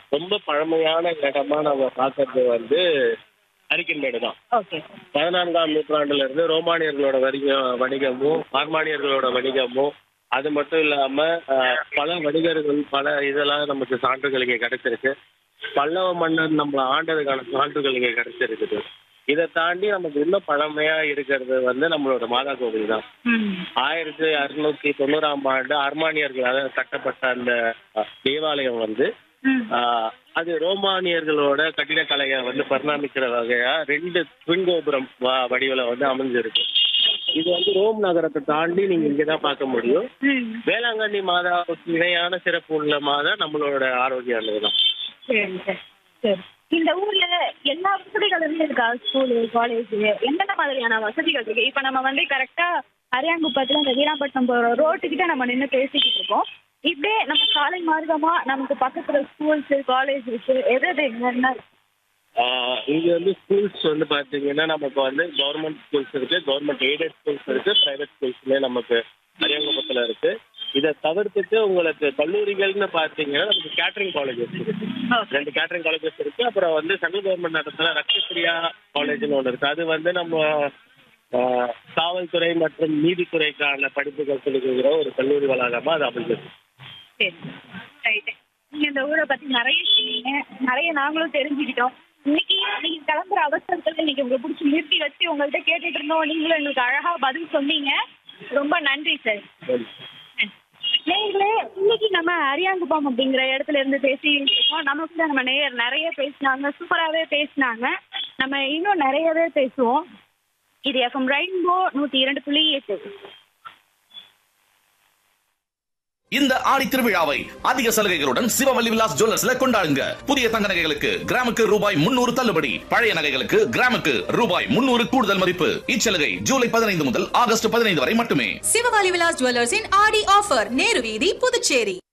ரொம்ப பழமையான இடமா நம்ம பார்க்கறது வந்து அரிக்கன்மேடு தான் ஓகே பதினான்காம் நூற்றாண்டுல இருந்து ரோமானியர்களோட வணிக வணிகமும் ஆர்மானியர்களோட வணிகமும் அது மட்டும் இல்லாம அஹ், பல வணிகர்கள் பல இதெல்லாம் நமக்கு சான்றுகள் இங்க கிடைச்சிருக்கு பல்லவ மன்னர் நம்மள ஆண்டதுக்கான சான்றுகள் இங்க கிடைச்சிருக்குது இதை தாண்டி நமக்கு இன்னும் பழமையா இருக்கிறது வந்து நம்மளோட மாதா கோவில் தான் ம் ஆயிரத்தி அறுநூத்தி தொண்ணூறாம் ஆண்டு அர்மானியர்களால் கட்டப்பட்ட அந்த அஹ், தேவாலயம் வந்து ம் ஆஹ், அது ரோமானியர்களோட கட்டிடக்கலையை வந்து பரிணாமிக்கிற வகையா ரெண்டு ட்வின் கோபுரம் வ- வடிவில வந்து அமைஞ்சிருக்கு இது வந்து ரோம் நகரத்தை தாண்டி நீங்க இங்கதான் பார்க்க முடியும் ம் வேளாங்கண்ணி மாதாவுக்கு இணையான சிறப்பு உள்ள மாதா நம்மளோட ஆரோக்கிய அன்னை தான் சரி சரி சரி இந்த ஊர்ல எல்லா வசதிகளுமே இருக்கா ஸ்கூலு காலேஜ் என்னென்ன மாதிரியான வசதிகள் இருக்கு இப்ப நம்ம வந்து கரெக்டா அரியாங்குப்பத்துல இந்த வீராம்பட்டினம் போற ரோட்டுக்கிட்ட நம்ம நின்று பேசிக்கிட்டு இருக்கோம் இப்படியே நம்ம சாலை மார்க்கமா நமக்கு பக்கத்துல ஸ்கூல்ஸ் காலேஜ் இருக்கு எது எது என்னென்ன இருக்கு? ஆஹ், இங்க வந்து ஸ்கூல்ஸ் வந்து பாத்தீங்கன்னா நமக்கு வந்து கவர்மெண்ட் ஸ்கூல்ஸ் இருக்கு கவர்மெண்ட் எய்டட் ஸ்கூல்ஸ் இருக்கு பிரைவேட் ஸ்கூல்ஸ்மே நமக்கு அரியங்குப்பத்துல இருக்கு இதை தவிர்த்துட்டு உங்களுக்கு கல்லூரிகள்னு பாத்தீங்கன்னா நமக்கு கேட்டரிங் காலேஜஸ் இருக்கு Okay. ரெண்டு கேட்டரிங் காலேஜஸ் இருக்கு அப்புறம் வந்து சென்ட்ரல் கவர்மெண்ட் நடத்துற ரக்ஷபிரியா காலேஜ்னு ஒன்று இருக்கு அது வந்து நம்ம ஆஹ், காவல்துறை மற்றும் நீதித்துறைக்கான படிப்புகள் சொல்லிக்கிற ஒரு கல்லூரி வளாகமா அது அமைஞ்சிருக்கு சரி ரைட்டு நீங்க இந்த ஊரை பத்தி நிறைய சொன்னீங்க நிறைய நாங்களும் தெரிஞ்சுக்கிட்டோம் இன்னைக்கு நீங்க கிளம்புற அவசரத்துல இன்னைக்கு உங்களை பிடிச்சி நிறுத்தி வச்சு உங்கள்ட்ட கேட்டுட்டு இருந்தோம் நீங்களும் எங்களுக்கு அழகா பதில் சொன்னீங்க ரொம்ப நன்றி சார் நேயர்களே இன்னைக்கு நம்ம அரியாங்குப்பம் அப்படிங்கிற இடத்துல இருந்து பேசிட்டு இருக்கோம் நம்ம கூட நம்ம நேயர் நிறைய பேசினாங்க சூப்பராகவே பேசினாங்க நம்ம இன்னும் நிறையவே பேசுவோம் இது எஃப்எம் ரெயின்போ நூற்றி இரண்டு புள்ளி எட்டு இந்த ஆடி திருவிழாவை அதிக சலுகைகளுடன் சிவவல்லி விலாஸ் ஜுவல்லர்ஸ்ல கொண்டாடுங்க புதிய தங்க நகைகளுக்கு கிராமுக்கு ரூபாய் முன்னூறு தள்ளுபடி பழைய நகைகளுக்கு கிராமுக்கு ரூபாய் முன்னூறு கூடுதல் மதிப்பு இச்சலுகை ஜூலை பதினைந்து முதல் ஆகஸ்ட் பதினைந்து வரை மட்டுமே சிவகாலி விலாஸ் ஜுவல்லர்ஸின் ஆடி ஆஃபர் நேரு வீதி புதுச்சேரி